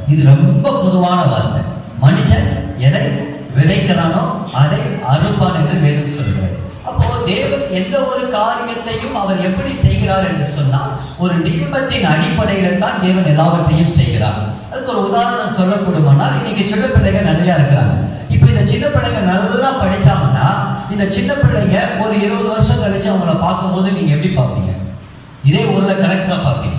இது ரொம்ப பொதுவான வார்த்தை மனுஷன் எதை விதைக்கிறானோ அதை அறுப்பான் என்று வேதம் சொல்கிறது அப்போ தேவன் எந்த ஒரு காரியத்தையும் அவர் எப்படி செய்கிறார் என்று சொன்னால் ஒரு நியமத்தின் அடிப்படையில தான் தேவன் எல்லாவற்றையும் செய்கிறார் அதுக்கு ஒரு உதாரணம் சொல்லக்கூடுமானால் இன்னைக்கு சின்ன பிள்ளைங்க நிறைய இருக்கிறாங்க இப்போ இந்த சின்ன பிள்ளைங்க நல்லா படிச்சாங்கன்னா இந்த சின்ன பிள்ளைங்க ஒரு இருபது வருஷம் கழிச்சு அவங்கள பார்க்கும்போது நீங்க எப்படி பார்ப்பீங்க இதே ஊர்ல கலெக்டரா பார்ப்பீங்க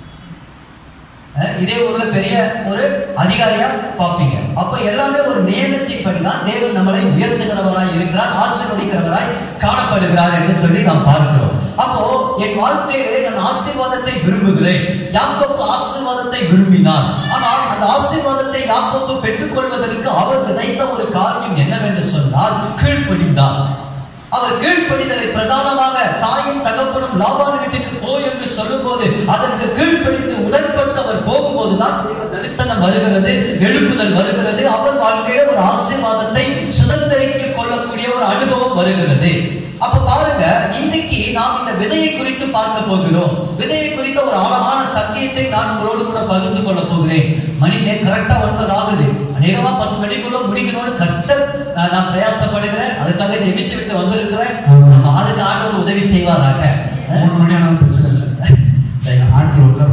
அஹ் இதே ஊர்ல பெரிய ஒரு அதிகாரியா பார்ப்பீங்க அப்ப எல்லாமே ஒரு நியமத்தின்படி தான் தேவன் நம்மளை உயர்த்துகிறவராய் இருக்கிறார் ஆசீர்வதிக்கிறவராய் காணப்படுகிறார் என்று சொல்லி நாம் பார்க்கிறோம் அப்போ என் வாழ்க்கையிலே நான் ஆசீர்வாதத்தை விரும்புகிறேன் யாக்கோப்பு ஆசீர்வாதத்தை விரும்பினார் ஆனால் அந்த ஆசீர்வாதத்தை யாக்கோப்பு பெற்றுக்கொள்வதற்கு அவர் விதைத்த ஒரு காரியம் என்னவென்று சொன்னால் கீழ்ப்படிந்தார் அவர் கீழ்ப்படிதலை பிரதானமாக தாயும் தகப்பனும் லாபான் வீட்டுக்கு போய் என்று சொல்லும்போது அதற்கு கீழ்ப்படிந்து உடன்பட்டு அவர் போகும்போதுதான் தேவ தரிசனம் வருகிறது எழுப்புதல் வருகிறது அவர் வாழ்க்கையில ஒரு ஆசீர்வாதத்தை சுதந்திரிக்க கொள்ளக்கூடிய ஒரு அனுபவம் வருகிறது அப்ப பாருங்க இன்னைக்கு நாம் இந்த விதையை குறித்து பார்க்க போகிறோம் விதையை குறித்த ஒரு ஆழமான சத்தியத்தை நான் உங்களோடு கூட பகிர்ந்து கொள்ள போகிறேன் மணி நேரம் கரெக்டா ஒன்பது ஆகுது அநேகமா பத்து மணிக்குள்ள முடிக்கணும்னு கர்த்தர் நான் நான் பிரயாசப்படுகிறேன் அதுக்காக ஜெபித்து விட்டு வந்திருக்கிறேன் நம்ம அதுக்கு ஆண்டவர் உதவி செய்வாராக மூணு மணி ஆனாலும் பிரச்சனை இல்லை ஆட்டில் உள்ள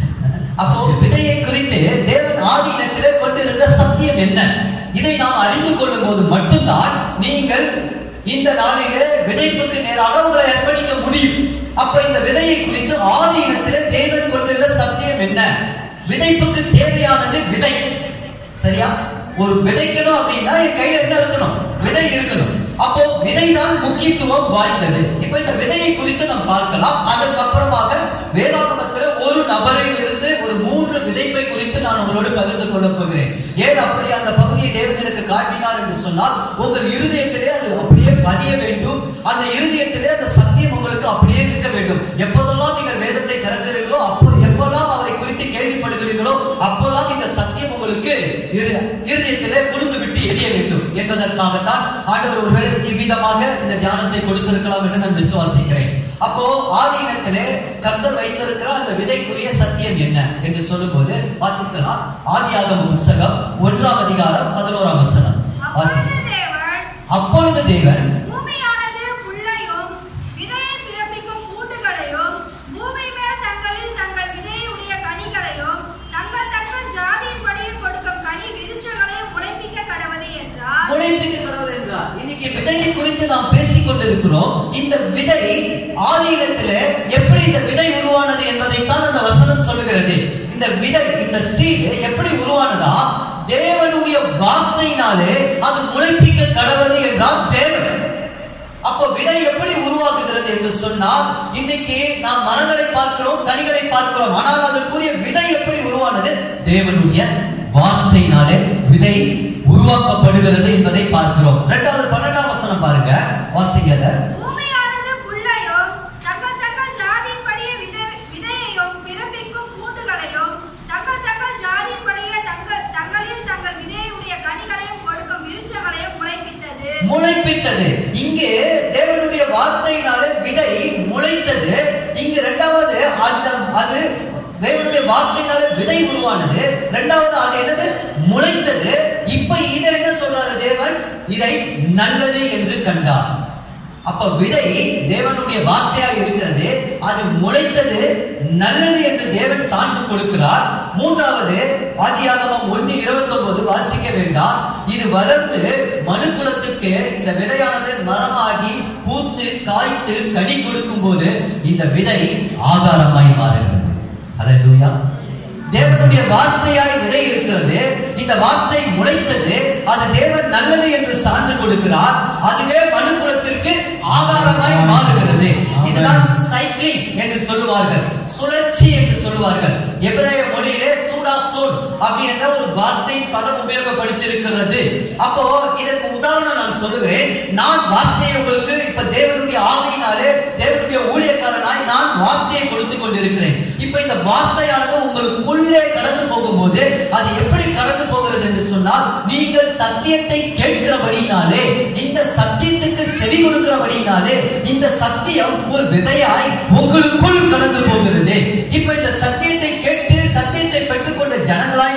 அப்போ விதையை குறித்து தேவன் ஆதீனத்திலே கொண்டிருந்த சத்தியம் என்ன இதை நாம் அறிந்து கொள்ளும் போது மட்டும்தான் நீங்கள் இந்த நாளிலே விதைப்புக்கு நேராக உங்களை அர்ப்பணிக்க முடியும் அப்ப இந்த விதையை குறித்து ஆதீனத்திலே தேவன் கொண்டுள்ள சத்தியம் என்ன விதைப்புக்கு தேவையானது விதை சரியா ஒரு விதைக்கணும் அப்படின்னா என் கையில என்ன இருக்கணும் விதை இருக்கணும் அப்போ விதை தான் முக்கியத்துவம் வாய்ந்தது இப்ப இந்த விதையை குறித்து நாம் பார்க்கலாம் அதற்கப்புறமாக வேதாகமத்துல ஒரு நபரில் இருந்து ஒரு மூன்று விதைப்பை குறித்து நான் உங்களோடு பகிர்ந்து கொள்ள போகிறேன் ஏன் அப்படி அந்த பகுதியை தேவன் எனக்கு காட்டினார் என்று சொன்னால் உங்கள் இருதயத்திலே அது அப்படியே பதிய வேண்டும் அந்த இருதயத்திலே அந்த சத்தியம் உங்களுக்கு அப்படியே இருக்க வேண்டும் எப்போதெல்லாம் நீங்கள் வேதத்தை திறக்கிறீர்களோ அப்போ எப்பெல்லாம் அவரை குறித்து கேள்விப்படுகிறீர்களோ அப்போல்லாம் இந்த சத்தியம் உங்களுக்கு இரு- இருதயத்திலே புழுந்து விட்டு எரிய வேண்டும் என்பதற்காகத்தான் ஆண்டவர் ஒருவேளை இவ்விதமாக இந்த தியானத்தை கொடுத்திருக்கலாம் என்று நான் விசுவாசிக்கிறேன் அப்போ ஆதீனத்திலே கர்த்தர் வைத்திருக்கிற அந்த விதைக்குரிய சத்தியம் என்ன என்று சொல்லும்போது வாசிக்கலாம் ஆதியாகம புஸ்தகம் ஒன்றாம் அதிகாரம் பதினோராம் வசனம் வாசி அப்பொழுது தேவன் அப்பொழுது தேவன் பூமியானது புல்லையும் விதையை பிறப்பிக்கும் பூண்டுகளையும் பூமி மேல் தங்களில் தங்கள் விதையுடைய கனிகளையும் தங்கள் தங்கள் ஜாதியின்படியே கொடுக்கும் கனி விருட்சங்களையும் முளைப்பிக்க கடவது என்றார் முளைப்பிக்க கடவுள் என்றார் இன்னைக்கு விதையை குறித்து நாம் பேசிக் கொண்டிருக்கிறோம் இந்த விதை ஆதீனத்திலே எப்படி இந்த விதை உருவானது என்பதைத்தான் அந்த வசனம் சொல்லுகிறது இந்த விதை இந்த சீடு எப்படி உருவானதா தேவனுடைய வார்த்தையினாலே அது முளைப்பிக்க கடவுது என்றால் தேவன் அப்போ விதை எப்படி உருவாகுகிறது என்று சொன்னால் இன்னைக்கு நாம் மரங்களை பார்க்கிறோம் கனிகளை பார்க்கிறோம் ஆனால் அதற்குரிய விதை எப்படி உருவானது தேவனுடைய வார்த்தையினாலே விதை உருவாக்கப்படுகிறது என்பதை பார்க்கிறோம் இரண்டாவது பன்னெண்டாம் வசனம் பாருங்க வாசிக்கிறத பூமியானது புல்லையும் தங்கள் தங்கள் ஜாதியின்படியே விதை விதையையும் பிறப்பிக்கும் பூண்டுகளையும் தங்கள் தங்கள் ஜாதியின்படியே தங்கள் தங்களில் தங்கள் விதையுடைய கனிகளையும் கொடுக்கும் விருட்சங்களையும் முளைப்பித்தது முளைப்பித்தது இங்கே தேவனுடைய வார்த்தையினாலே விதை முளைத்தது இங்கு இரண்டாவது அந்த அது தேவனுடைய வார்த்தையினாலே விதை உருவானது இரண்டாவது அது என்னது முளைத்தது இப்ப இதை என்ன சொல்றாரு தேவன் இதை நல்லது என்று கண்டார் அப்ப விதை தேவனுடைய வார்த்தையா இருக்கிறது அது முளைத்தது நல்லது என்று தேவன் சான்று கொடுக்கிறார் மூன்றாவது ஆதியாகமம் ஒன்று இருபத்தி வாசிக்க வேண்டாம் இது வளர்ந்து மனுக்குலத்துக்கு இந்த விதையானது மரமாகி பூத்து காய்த்து கனி கொடுக்கும் போது இந்த விதை ஆகாரமாய் மாறுகிறது அல்லேலூயா தேவனுடைய வார்த்தையாய் விதை இருக்கிறது இந்த வார்த்தை முளைத்தது அது தேவன் நல்லது என்று சான்று கொடுக்கிறார் அதுவே மனுக்குலத்திற்கு ஆதாரமாய் மாறுகிறது இதுதான் சைக்கிளிங் என்று சொல்லுவார்கள் சுழற்சி என்று சொல்லுவார்கள் எபிரேய மொழியிலே சூடா சோல் அப்படி என்ற ஒரு வார்த்தை பதம் உபயோகப்படுத்தியிருக்கிறது அப்போ இதற்கு உதாரணம் நான் சொல்லுகிறேன் நான் வார்த்தையை உங்களுக்கு இப்ப தேவனுடைய ஆவியினாலே தேவனுடைய ஊழியக்காரனாய் நான் வார்த்தையை கொடுத்து கொண்டிருக்கிறேன் இப்ப இந்த வார்த்தையானது உங்களுக்குள்ளே கடந்து போகும்போது அது எப்படி கடந்து போகிறது என்று சொன்னால் நீங்கள் சத்தியத்தை கேட்கிறபடினாலே இந்த சத்தியத்துக்கு செவி கொடுக்கிறபடினாலே இந்த சத்தியம் ஒரு விதையாய் உங்களுக்குள் கடந்து போகிறது இப்ப இந்த சத்தியத்தை கேட்டு சத்தியத்தை பெற்றுக்கொண்ட ஜனங்களாய் நீங்க போக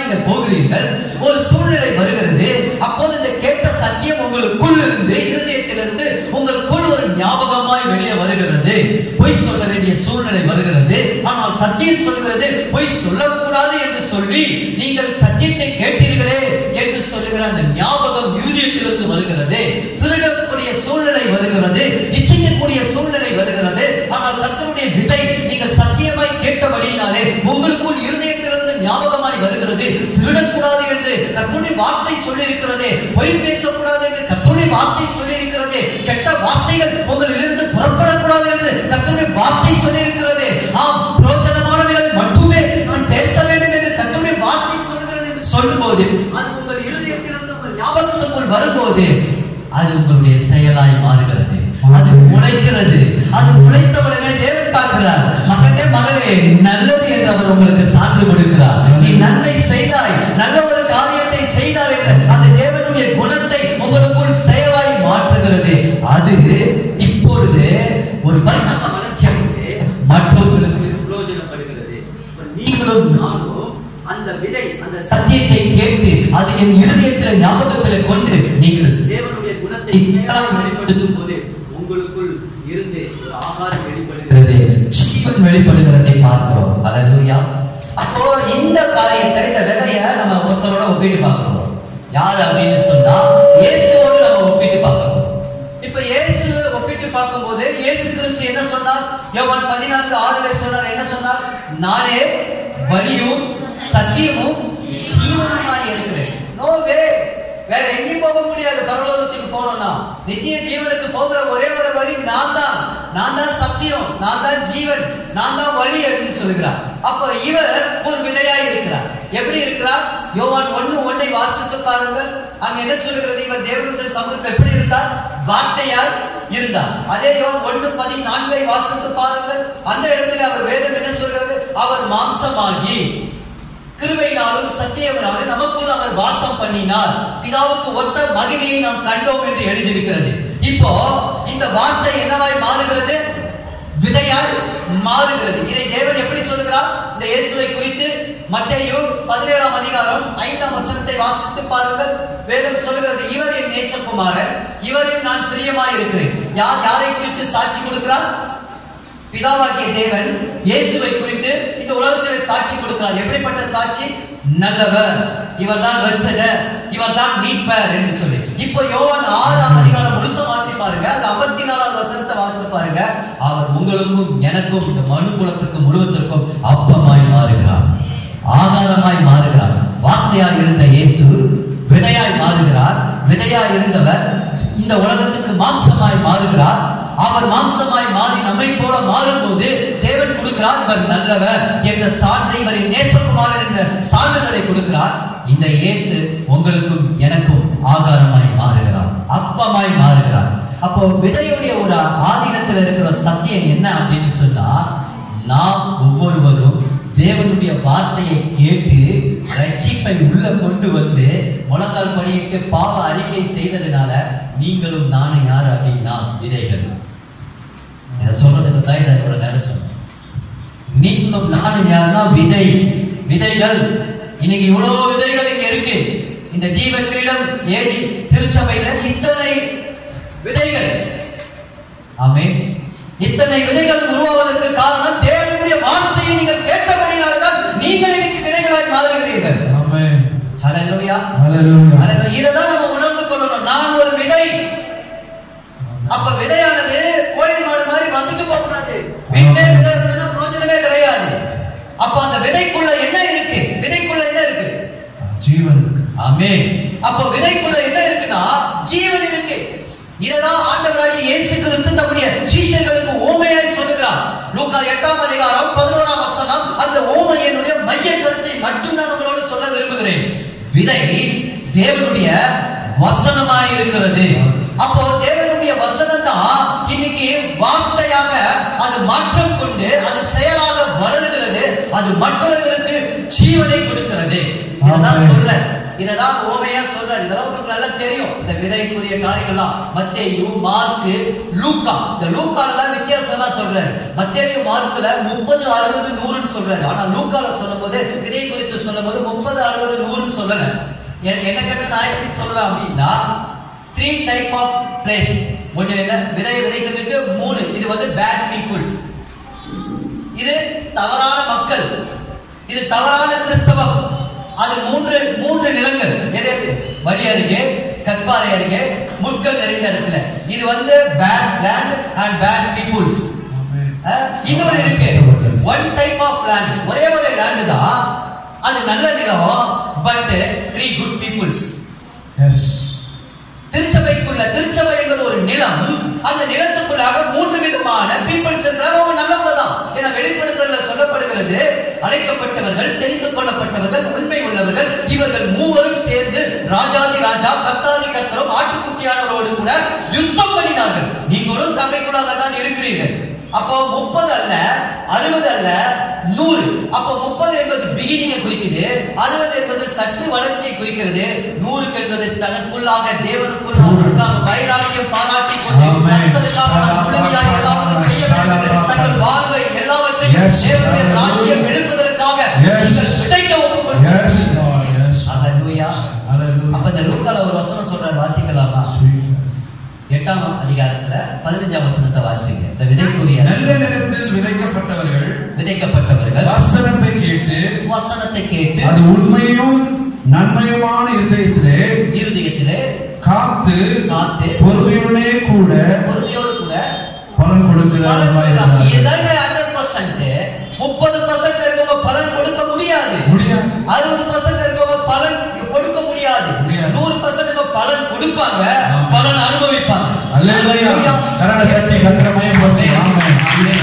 போகிறீர்கள் ஒரு சூழ்நிலை வருகிறது அப்போது இந்த கேட்ட சத்தியம் உங்களுக்குள் இருந்து இருதயத்திலிருந்து உங்களுக்குள் ஒரு ஞாபகமாய் வெளியே வருகிறது பொய் சொல்ல வேண்டிய சூழ்நிலை வருகிறது ஆனால் சத்தியம் சொல்கிறது பொய் சொல்லக்கூடாது என்று சொல்லி நீங்கள் சத்தியத்தை கேட்டீர்களே என்று சொல்லுகிற அந்த ஞாபகம் இருதயத்திலிருந்து வருகிறது திருடக்கூடிய சூழ்நிலை வருகிறது இச்சைக்கக்கூடிய சூழ்நிலை வருகிறது ஆனால் கர்த்தருடைய விதை நீங்கள் சத்தியமாய் கேட்டபடியினாலே உங்களுக்குள் இருதயத்திலிருந்து ஞாபகமாய் வருகிறது திருடக்கூடாது என்று கர்த்தருடைய வார்த்தை சொல்லியிருக்கிறது பொய் பேசக்கூடாது என்று கர்த்தருடைய வார்த்தை சொல்லியிருக்கிறது கெட்ட வார்த்தைகள் உங்களிலிருந்து புறப்படக்கூடாது என்று கர்த்தருடைய வார்த்தை சொல்லியிருக்கிறது ஆம் பிரோஜனமானவைகளை மட்டுமே நான் பேச வேண்டும் என்று கர்த்தருடைய வார்த்தை சொல்லுகிறது என்று சொல்லும்போது அது உங்கள் இருதயத்திலிருந்து உங்கள் ஞாபகத்துக்குள் வரும்போது அது உங்களுடைய செயலாய் மாறுகிறது அது உழைக்கிறது அது உழைத்தவுடனே தேவன் பார்க்கிறார் மகனே மகளே நல்லது என்று அவர் உங்களுக்கு சான்று கொடுக்கிறார் நீ நன்மை செய்தாய் நல்ல ஒரு காரியத்தை செய்தார் என்று அந்த தேவனுடைய குணத்தை உங்களுக்குள் செயலாய் மாற்றுகிறது அது இப்பொழுது ஒரு பரிணாம வளர்ச்சி அடைந்து மற்றவர்களுக்கு பிரயோஜனப்படுகிறது இப்ப நீங்களும் நானும் அந்த விதை அந்த சத்தியத்தை கேட்டு அது என் இருதயத்தில் ஞாபகத்தில் கொண்டு நீங்கள் தேவனுடைய குணத்தை செயலாய் வெளிப்படுத்தும் போது உங்களுக்குள் இருந்து ஒரு ஆகாரம் வெளிப்படுகிறது ஜீவன் வெளிப்படுகிறதை பார்க்கிறோம் அல்லேலூயா அப்போ இந்த காரியத்தை இந்த விதைய நம்ம ஒருத்தரோட ஒப்பிட்டு பார்க்கிறோம் யார் அப்படின்னு சொன்னா இயேசுவோடு நம்ம ஒப்பிட்டு பார்க்கிறோம் இப்ப இயேசு ஒப்பிட்டு பார்க்கும்போது இயேசு கிறிஸ்து என்ன சொன்னார் யோவான் பதினான்கு ஆறுல சொன்னார் என்ன சொன்னார் நானே வழியும் சத்தியமும் ஜீவனுமாய் இருக்கிறேன் நோ வே வேற எங்கேயும் போக முடியாது பரலோகத்துக்கு போகணும்னா நித்திய ஜீவனுக்கு போகிற ஒரே ஒரு வழி நான் தான் நான் தான் சத்தியம் நான் தான் ஜீவன் நான் தான் வழி அப்படின்னு சொல்லுகிறார் அப்ப இவர் ஒரு விதையாய் இருக்கிறார் எப்படி இருக்கிறார் யோவான் ஒண்ணு ஒன்றை வாசித்து பாருங்கள் அங்க என்ன சொல்லுகிறது இவர் தேவனுடைய சமூகத்தில் எப்படி இருந்தார் வார்த்தையால் இருந்தார் அதே யோவான் ஒண்ணு பதினான்கை வாசித்து பாருங்கள் அந்த இடத்துல அவர் வேதம் என்ன சொல்கிறது அவர் மாம்சமாகி கிருபையினாலும் சத்தியவனாலும் நமக்குள் அவர் வாசம் பண்ணினார் பிதாவுக்கு ஒத்த மகிமையை நாம் கண்டோம் என்று எழுதியிருக்கிறது இப்போ இந்த வார்த்தை என்னவாய் மாறுகிறது விதையால் மாறுகிறது இதை தேவன் எப்படி சொல்லுகிறார் இந்த இயேசுவை குறித்து மத்தேயு பதினேழாம் அதிகாரம் ஐந்தாம் வசனத்தை வாசித்து பாருங்கள் வேதம் சொல்லுகிறது இவர் என் நேசகுமாரன் இவரில் நான் பிரியமாய் இருக்கிறேன் யார் யாரை குறித்து சாட்சி கொடுக்கிறார் பிதாவாகிய தேவன் இயேசுவை குறித்து இந்த உலகத்திலே சாட்சி கொடுக்கிறார் எப்படிப்பட்ட சாட்சி நல்லவர் இவர்தான் ரட்சகர் இவர்தான் மீட்பர் என்று சொல்லி இப்போ யோவான் ஆறாம் அதிகாரம் முழுச வாசி பாருங்க அது ஐம்பத்தி நாலாவது வசனத்தை வாசித்து பாருங்க அவர் உங்களுக்கும் எனக்கும் இந்த மனு குலத்துக்கும் முழுவதற்கும் அப்பமாய் மாறுகிறார் ஆகாரமாய் மாறுகிறார் வார்த்தையாய் இருந்த இயேசு விதையாய் மாறுகிறார் விதையாய் இருந்தவர் இந்த உலகத்துக்கு மாம்சமாய் மாறுகிறார் அவர் மாம்சமாய் மாறி நம்மை போல மாறும்போது தேவன் கொடுக்கிறார் இவர் நல்லவர் என்ற சான்றை இவரின் நேசகுமாரன் என்ற சான்றிதழை கொடுக்கிறார் இந்த இயேசு உங்களுக்கும் எனக்கும் ஆகாரமாய் மாறுகிறார் அப்பமாய் மாறுகிறார் அப்போ விதையுடைய ஒரு ஆதீனத்தில் இருக்கிற சத்தியம் என்ன அப்படின்னு சொன்னா நாம் ஒவ்வொருவரும் தேவனுடைய வார்த்தையை கேட்டு ரட்சிப்பை உள்ள கொண்டு வந்து முழங்கால் படியிட்டு பாவ அறிக்கை செய்ததுனால நீங்களும் நானும் யார் அப்படின்னா விதைகள் இதை சொல்றதுக்கு தான் இதை இவ்வளவு நேரம் சொன்னேன் நீங்களும் நானும் யாருன்னா விதை விதைகள் இன்னைக்கு இவ்வளவு விதைகள் இங்க இருக்கு இந்த ஜீவ கிரீடம் ஏதி திருச்சபையில இத்தனை விதைகள் ஆமென் இத்தனை விதைகள் உருவாவதற்கு காரணம் தேவனுடைய வார்த்தையை நீங்கள் கேட்டபடினால்தான் நீங்கள் இன்னைக்கு விதைகளாய் மாறுகிறீர்கள் ஆமென் ஹalleluya ஹalleluya ஹalleluya இதைதான் நம்ம உணர்ந்து கொள்ளணும் நான் ஒரு விதை அப்ப விதையானது கோழி மாடு மாதிரி வந்துட்டு போக கூடாது வீட்டிலே விதை இருந்ததுன்னா பிரயோஜனமே கிடையாது அப்ப அந்த விதைக்குள்ள என்ன இருக்கு விதைக்குள்ள என்ன இருக்கு ஜீவன் இருக்கு ஆமென் அப்ப விதைக்குள்ள என்ன இருக்குன்னா ஜீவன் இருக்கு இததான் ஆண்டவராகிய இயேசு கிறிஸ்து தம்முடைய சீஷர்களுக்கு ஓமையாய் சொல்லுகிறார் லூக்கா எட்டாம் அதிகாரம் பதினோராம் வசனம் அந்த ஓமையினுடைய மைய கருத்தை மட்டும் நான் உங்களோடு சொல்ல விரும்புகிறேன் விதை தேவனுடைய வசனமாய் இருக்கிறது அப்போ தேவனுடைய வசனம் தான் இன்னைக்கு வார்த்தையாக அது மாற்றம் கொண்டு அது செயலாக வளருகிறது அது மற்றவர்களுக்கு ஜீவனை கொடுக்கிறது இதான் ஆமென். சொல்றேன் இததான் ஓமையா சொல்றாரு இதெல்லாம் உங்களுக்கு நல்லா தெரியும் இந்த விதைக்குரிய காரியங்கள்லாம் மத்தேயு மார்க்கு லூக்கா இந்த லூக்கால தான் வித்தியாசமா சொல்றாரு மத்தேயு மார்க்குல முப்பது அறுபது நூறுன்னு சொல்றாரு ஆனா லூக்கால சொல்லும்போது விதை குறித்து சொல்லும்போது முப்பது அறுபது நூறுன்னு சொல்றாரு சொல்லல எ- என்ன கேட்ட நான் எப்படி சொல்லுவேன் அப்படின்னா த்ரீ டைப் ஆஃப் பிளேஸ் ஒண்ணு என்ன விதை விதைக்கிறதுக்கு மூணு இது வந்து பேட் பீப்புள்ஸ் இது தவறான மக்கள் இது தவறான கிறிஸ்தவம் அது மூன்று மூன்று நிலங்கள் எது எது வழி அருகே கற்பாறை அருகே முட்கள் நிறைந்த இடத்துல இது வந்து bad land and bad peoples இன்னொரு இருக்கு ஒன் டைப் ஆஃப் லேண்ட் ஒரே ஒரு லேண்ட் தான் அது நல்ல நிலம் but three good peoples yes திருச்சபைக்குள்ள திருச்சபை என்பது ஒரு நிலம் அந்த நிலத்துக்குள்ளாக மூன்று விதமான பீப்புள்ஸ் இருக்கிறாங்க அவங்க நல்லவங்க தான் என வெளிப்படுத்தல சொல்லப்படுகிறது அழைக்கப்பட்டவர்கள் தெரிந்து கொள்ளப்பட்டவர்கள் உண்மை உள்ளவர்கள் இவர்கள் மூவரும் சேர்ந்து ராஜாதி ராஜா கர்த்தாதி கர்த்தரும் ஆட்டுக்குட்டியானவரோடு கூட யுத்தம் பண்ணினார்கள் நீங்களும் தகைக்குள்ளாக தான் இருக்கிறீர்கள் அப்போ முப்பது அல்ல அறுபது அல்ல நூறு அப்போ முப்பது என்பது பிகினிங்கை குறிக்குது அறுபது என்பது சற்று வளர்ச்சியை குறிக்கிறது நூறுக்கு என்பது தனக்குள்ளாக தேவனுக்குள்ளாக உண்டான வைராக்கியம் பாராட்டி கொண்டு Amen. கர்த்தருக்காக நாம் முழுமையாக ஏதாவது செய்ய வேண்டும் என்று தங்கள் வாழ்வை எல்லாவற்றையும் Yes. தேவனுடைய ராஜ்யம் எழுப்புவதற்காக Yes. நீங்கள் விதைக்க ஒப்புக்கொண்டு எஸ் லார்ட் எஸ் அல்லேலூயா ஹalleluya அப்ப இந்த லூக்கால ஒரு வசனம் சொல்றார் வாசிக்கலாமா எட்டாம் அதிகாரத்துல பதினஞ்சாம் வசனத்தை வாசிங்க இந்த விதைக்குரிய நல்ல நிலத்தில் விதைக்கப்பட்டவர்கள் விதைக்கப்பட்டவர்கள் வசனத்தை கேட்டு வசனத்தை கேட்டு அது உண்மையும் நன்மையுமான இருதயத்திலே இருதயத்திலே காத்து காத்து பொறுமையுடனே கூட பொறுமையோடு கூட பலன் கொடுக்கிறவர்களாய் இருக்கிறார்கள். இதாங்க ஹண்ட்ரட் பர்சன்ட் முப்பது பர்சன்ட் இருக்கவங்க பலன் கொடுக்க முடியாது முடியாது அறுபது பர்சன்ட் இருக்கவங்க பலன் கொடுக்க முடியாது முடியாது. நூறு பர்சன்ட் பலன் கொடுப்பாங்க ஆமென். பலன் அனுபவிப்பாங்க அல்லேலூயா கரட கட்டி கத்திரமயம் போற்றி ஆமென்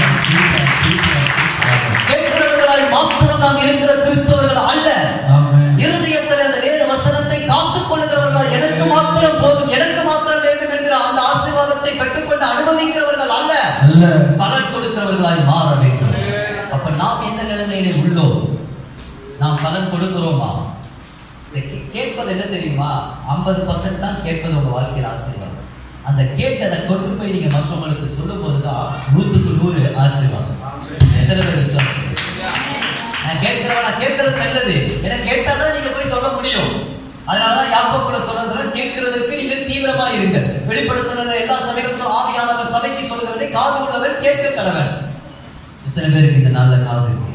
கேட்கிறவர்களாய் மாத்திரம் நாம் இருக்கிற கிறிஸ்தவர்கள் அல்ல ஆமென் இருதயத்தில் அந்த வேத வசனத்தை காத்துக் கொள்ளுகிறவர்கள் எனக்கு மாத்திரம் போதும் எனக்கு மாத்திரம் வேண்டும் என்கிற அந்த ஆசீர்வாதத்தை பெற்றுக்கொண்டு அனுபவிக்கிறவர்கள் அல்ல அல்ல பலன் கொடுக்கிறவர்களாய் மாற வேண்டும் அப்ப நாம் எந்த நிலைமையிலே உள்ளோம் நாம் பலன் கொடுக்கிறோமா இதை கே- கேட்பது என்ன தெரியுமா ஐம்பது பர்சன்ட் தான் கேட்பது உங்க வாழ்க்கையில் ஆசீர்வாதம் அந்த கேட்டதை கொண்டு போய் நீங்க மற்றவங்களுக்கு சொல்லும் போதுதான் நூத்துக்கு நூறு ஆசீர்வாதம் எத்தனை பேர் விசுவாசம் நான் கேட்கிறவன் நான் கேட்கறது நல்லது ஏன்னா கேட்டாதான் நீங்க போய் சொல்ல முடியும் அதனாலதான் யாக்கோப்புல சொல்றதுல கேட்கிறதற்கு நீங்கள் தீவிரமா இருங்கள் வெளிப்படுத்தின எல்லா சபைகளும் சொல் ஆவியானவர் சபைக்கு சொல்கிறதை காது உள்ளவர் கேட்க கடவன் எத்தனை பேருக்கு இந்த நாள்ல காது இருக்கு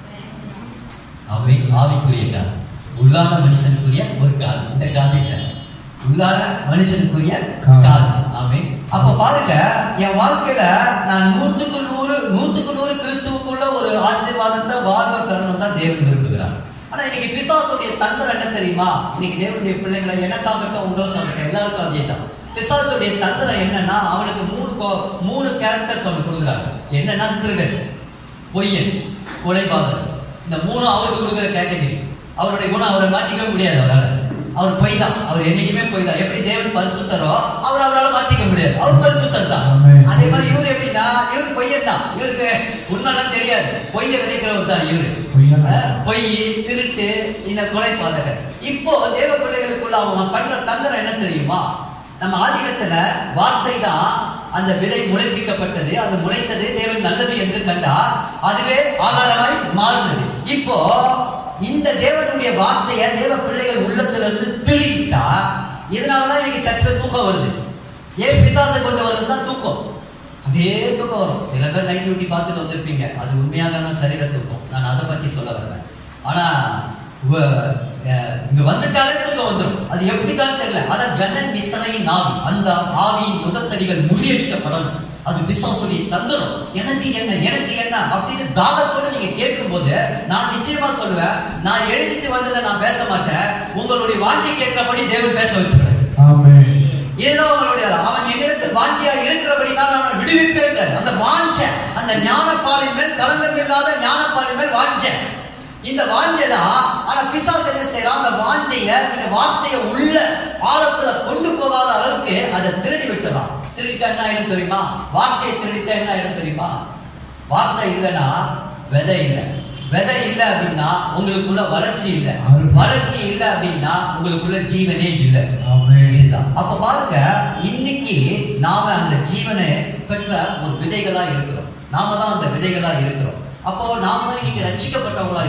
அவை ஆவிக்குரிய காது உள்ளான மனுஷனுக்குரிய ஒரு காது இந்த காது இல்ல உள்ளான மனுஷனுக்குரிய காது. காது ஆமே அப்ப பாருங்க என் வாழ்க்கையில நான் நூத்துக்கு நூறு நூத்துக்கு நூறு கிறிஸ்துவுக்குள்ள ஒரு ஆசீர்வாதத்தை வாழ்வை பெறணும் தான் தேவன் விரும்புகிறார் ஆனா இன்னைக்கு பிசாசுடைய தந்திரம் என்ன தெரியுமா இன்னைக்கு தேவனுடைய பிள்ளைங்களை எனக்காகட்டும் உங்களுக்காகட்டும் எல்லாருக்கும் அதே தான் பிசாசுடைய தந்திரம் என்னன்னா அவனுக்கு மூணு கோ- மூணு கேரக்டர்ஸ் அவனுக்கு கொடுக்குறாங்க என்னன்னா திருடன் பொய்யன் கொலைபாதகன் இந்த மூணும் அவருக்கு கொடுக்குற கேட்டகரி அவருடைய குணம் அவரை மாத்திக்க முடியாது அவரால் அவர் பொய் தான் அவர் என்னைக்குமே பொய் தான் எப்படி தேவன் பரிசுத்தரோ அவர் அவரால் மாத்திக்க முடியாது அவர் பரிசுத்தர் தான் ஆமென். அதே மாதிரி இவர் எப்படின்னா இவர் பொய்யன் தான் இவருக்கு உண்மைலாம் தெரியாது பொய்யை விதைக்கிறவர் தான் இவரு பொய்யன். அஹ், பொய் திருட்டு இந்த கொலை பாதகர் இப்போ தேவ பிள்ளைகளுக்குள்ள அவன் பண்ற தந்திரம் என்ன தெரியுமா நம்ம ஆதிக்கத்துல வார்த்தை தான் அந்த விதை முளைப்பிக்கப்பட்டது அது முளைத்தது தேவன் நல்லது என்று கண்டார் அதுவே ஆதாரமாய் மாறினது இப்போ இந்த தேவனுடைய வார்த்தையை தேவ பிள்ளைகள் உள்ளத்துல இருந்து திருடிட்டா இதனாலதான் இன்னைக்கு சர்ச்சில் தூக்கம் வருது ஏன் பிசாசை கொண்டு வர்றது தான் தூக்கம் அப்படியே தூக்கம் வரும் சில பேர் நைட் டியூட்டி பார்த்துட்டு வந்திருப்பீங்க அது உண்மையாக சரீர தூக்கம் நான் அதை பத்தி சொல்ல வரேன் ஆனா உவ- அஹ் இங்க வந்துட்டாலே தூக்கம் வந்துடும் அது எப்படிதான் தெரியல அதான் கன நித்தனையின் ஆவி அந்த ஆவியின் முதத்தடிகள் முறியடிக்கப்படணும் அது பிசாசுடைய தந்திரம் எனக்கு என்ன எனக்கு என்ன அப்படின்னு தாகத்தோட நீங்க கேட்கும்போது நான் நிச்சயமா சொல்லுவேன் நான் எழுதிட்டு வந்ததை நான் பேச மாட்டேன் உங்களுடைய வாங்கி கேட்கிறபடி தேவன் பேச வச்சுக்கிறேன் ஆமென் இதுதான் அவனுடைய அவன் என்னிடத்தில் வாஞ்சியா இருக்கிறபடி நான் அவனை விடுவிப்பேன் அந்த வாஞ்ச அந்த ஞானப்பாலின் மேல் கலங்கம் இல்லாத ஞானப்பாலின் மேல் வாஞ்ச இந்த வாஞ்சதான் ஆனா பிசாசு என்ன செய்யறான் அந்த வாஞ்சைய நீங்க வார்த்தைய உள்ள ஆழத்துல கொண்டு போகாத அளவுக்கு அதை திருடி விட்டுறான் திருடிட்டா என்ன ஆயிடும் தெரியுமா வார்த்தையை திருடிட்டா என்ன ஆயிடும் தெரியுமா வார்த்தை இல்லைன்னா விதை இல்லை விதை இல்லை அப்படின்னா உங்களுக்குள்ள வளர்ச்சி இல்லை வளர்ச்சி இல்லை அப்படின்னா உங்களுக்குள்ள ஜீவனே இல்லை ஆமென் இதுதான் அப்ப பாருங்க இன்னைக்கு நாம அந்த ஜீவனை பெற்ற ஒரு விதைகளா இருக்கிறோம் நாம தான் அந்த விதைகளா இருக்கிறோம் அப்போ நாம தான் இன்னைக்கு ரட்சிக்கப்பட்டவங்களா இருக்கிறோம்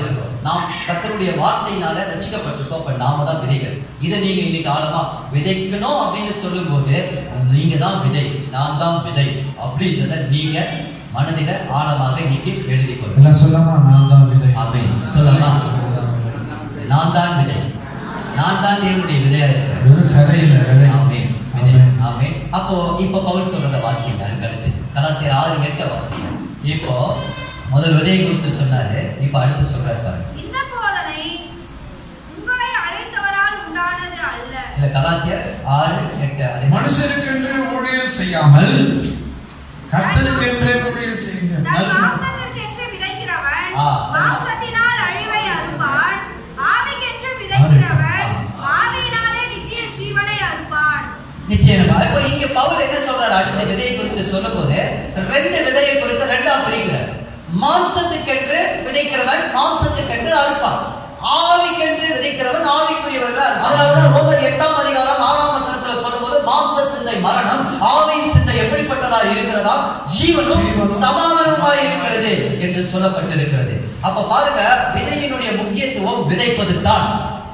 நாம் கர்த்தருடைய வார்த்தையினால ரட்சிக்கப்பட்டிருக்கோம் அப்ப நாம தான் விதைகள் இதை நீங்க இன்னைக்கு ஆழமா விதைக்கணும் அப்படின்னு சொல்லும்போது நீங்க தான் விதை நான் தான் விதை அப்படின்றத நீங்க மனதில ஆழமாக இன்னைக்கு எழுதி கொள்ளுங்க எல்லாம் சொல்லாமா நான் தான் விதை ஆமென். சொல்லலாம். நான் தான் விதை நான் தான் தேவனுடைய விதையா இருக்கிறேன் வெறும் சதையில விதை ஆமென். விதை. ஆமென். அப்போ இப்ப பவுல் சொல்றத வாசிங்க அதுக்கு அடுத்து கலாத்தியர் ஆறு எட்ட வாசிங்க இப்போ முதல் விதையை குறித்து சொன்னாரு இப்ப அடுத்து சொல்றாரு பாருங்க இந்த போதனை உங்களை அழைத்தவரால் உண்டானது அல்ல இல்ல கலாத்தியர் ஆறு எட்டு அதே மாதிரி. மனுஷருக்கென்று ஊழியம் செய்யாமல் கர்த்தருக்கென்று ஊழியம் செய்யுங்க தன் மாம்சத்திற்கென்று விதைக்கிறவன் ஆ. மாம்சத்தினால் அழிவை அறுப்பான் ஆவிக்கென்று விதைக்கிறவன் ஆவியினாலே நித்திய ஜீவனை அறுப்பான் நிச்சயமா இப்போ இங்க பவுல் என்ன சொல்றாரு அடுத்த விதையை குறித்து சொல்லும்போது ரெண்டு விதையை குறித்து ரெண்டா பிரிக்கிறார் மாம்சத்துக்கென்று விதைக்கிறவன் மாம்சத்துக்கென்று அறுப்பான் ஆவிக்கென்று விதைக்கிறவன் ஆவிக்குரியவர்கள் அறுப்பான். அதனாலதான் ரோமர் எட்டாம் அதிகாரம் ஆறாம் வசனத்துல சொல்லும்போது மாம்ச சிந்தை மரணம் ஆவியின் சிந்தை எப்படிப்பட்டதா இருக்கிறதா ஜீவனும் ஜீவனும் சமாதானமாய் இருக்கிறது என்று சொல்லப்பட்டிருக்கிறது அப்ப பாருங்க விதையினுடைய முக்கியத்துவம் விதைப்பது தான்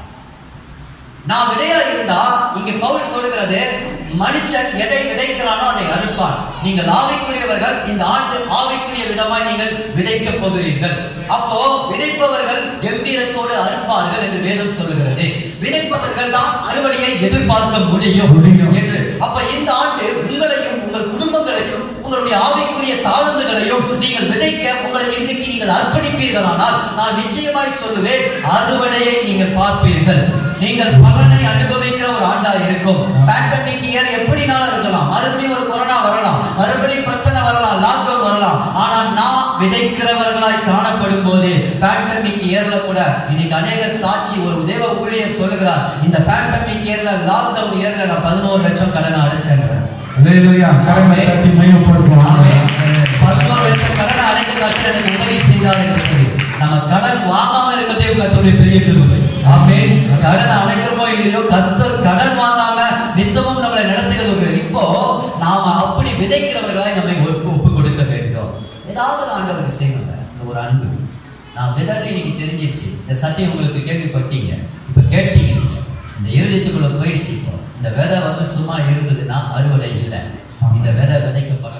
நான் விதையா இருந்தா இங்க பவுல் சொல்லுகிறது மனுஷன் எதை விதைக்கிறானோ அதை அறுப்பான் நீங்கள் ஆவிக்குரியவர்கள் இந்த ஆண்டு ஆவிக்குரிய விதமாய் நீங்கள் விதைக்க போகிறீர்கள் அப்போ விதைப்பவர்கள் கம்பீரத்தோடு அறுப்பார்கள் என்று வேதம் சொல்லுகிறது விதைப்பவர்கள் தான் அறுவடையை எதிர்பார்க்க முடியும் முடியும். என்று அப்ப இந்த ஆண்டு உங்களையும் உங்கள் குடும்பங்களையும் உங்களுடைய ஆவிக்குரிய தாளந்துகளையும் நீங்கள் விதைக்க உங்களை இன்றைக்கு நீங்கள் அர்ப்பணிப்பீர்களானால் நான் நிச்சயமாய் சொல்லுவேன் அறுவடையை நீங்கள் பார்ப்பீர்கள் நீங்கள் பலனை அனுபவிக்கிற ஒரு ஆண்டா இருக்கும் பேண்டமிக் இயர் எப்படினாலும் இருக்கலாம் மறுபடியும் ஒரு கொரோனா வரலாம் மறுபடியும் பிரச்சனை வரலாம் லாக்டவுன் வரலாம் ஆனா நான் விதைக்கிறவர்களாய் காணப்படும் போது பேண்டமிக் இயர்ல கூட இன்னைக்கு அநேக சாட்சி ஒரு தேவ ஊழியர் சொல்லுகிறார் இந்த பேண்டமிக் இயர்ல லாக்டவுன் இயர்ல நான் பதினோரு லட்சம் கடனை அடைச்சேன் அல்லேலூயா கரங்களை தட்டி மையப்படுத்துவாங்க பதினோரு லட்சம் கடனை அடைக்க கர்த்தர் எனக்கு உதவி செய்தார் என்று சொல்லி நம்ம கடன் வாங்காம இருக்கிறதே கர்த்தருடைய பெரிய கிருபை ஆமே கடன் அடைக்கிறோமோ இல்லையோ கர்த்தர் கடன் வாங்காம நித்தமும் நம்மளை நடத்துகிறது ஒரு இப்போ நாம அப்படி விதைக்கிறவர்களாய் நம்மை ஒப்பு ஒப்பு கொடுக்க வேண்டும் ஏதாவது ஆண்டவருக்கு செய்யணுங்க இந்த ஒரு அன்பு நான் விதத்தை இன்னைக்கு தெரிஞ்சிருச்சு இந்த சத்தியம் உங்களுக்கு கேள்விப்பட்டீங்க இப்ப கேட்டீங்க நீங்க. இந்த இருதயத்துக்குள்ள போயிடுச்சு இப்போ இந்த விதை வந்து சும்மா இருந்ததுன்னா அறுவடை இல்லை இந்த விதை விதைக்கப்பட